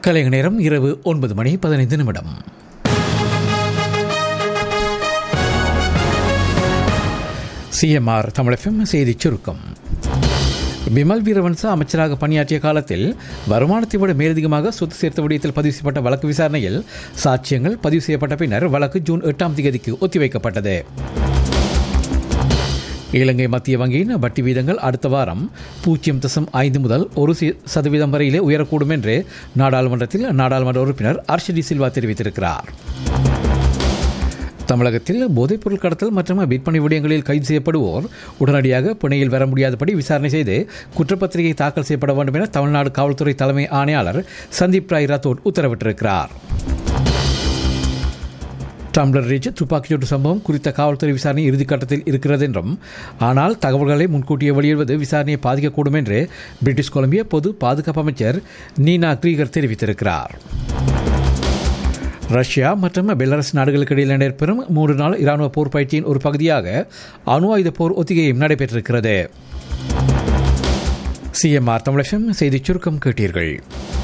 கலைய நேரம் இரவு ஒன்பது மணி பதினைந்து நிமிடம் சிஎம்ஆர் தமிழகம் செய்திச் சுருக்கம் பிமல் வீரவன்ச அமைச்சராக பணியாற்றிய காலத்தில் வருமானத்தை விட மேலதிகமாக சொத்து சேர்த்த விடயத்தில் பதிவு செய்யப்பட்ட வழக்கு விசாரணையில் சாட்சியங்கள் பதிவு செய்யப்பட்ட பின்னர் வழக்கு ஜூன் எட்டாம் தேதிக்கு ஒத்திவைக்கப்பட்டது இலங்கை மத்திய வங்கியின் வட்டி வீதங்கள் அடுத்த வாரம் பூஜ்ஜியம் தசம் ஐந்து முதல் ஒரு சி- சதவீதம் வரையிலே உயரக்கூடும் என்று நாடாளுமன்றத்தில் நாடாளுமன்ற உறுப்பினர் அர்ஷடி சில்வா தெரிவித்திருக்கிறார் தமிழகத்தில் போதைப்பொருள் கடத்தல் மற்றும் விற்பனை விடயங்களில் கைது செய்யப்படுவோர் உடனடியாக பிணையில் வர முடியாதபடி விசாரணை செய்து குற்றப்பத்திரிகை தாக்கல் செய்யப்பட வேண்டும் என தமிழ்நாடு காவல்துறை தலைமை ஆணையாளர் சந்தீப் ராய் ராத்தோட் உத்தரவிட்டிருக்கிறார் டம்ளர் ரிச் துப்பாக்கிச்சூட்டு சம்பவம் குறித்த காவல்துறை விசாரணை இறுதிக்கட்டத்தில் இருக்கிறது என்றும் ஆனால் தகவல்களை முன்கூட்டியே வெளியிடுவது விசாரணையை பாதிக்கக்கூடும் என்று பிரிட்டிஷ் கொலம்பியா பொது பாதுகாப்பு அமைச்சர் நீனா கிரீகர் தெரிவித்திருக்கிறார் ரஷ்யா மற்றும் பெலாரஸ் நாடுகளுக்கு இடையில் நடைபெறும் மூன்று நாள் இராணுவ போர் பயிற்சியின் ஒரு பகுதியாக அணு ஆயுத போர் ஒத்திகையும் நடைபெற்றிருக்கிறது சிஎம்ஆர் தமிழகம் செய்திச் சுருக்கம் கேட்டீர்கள்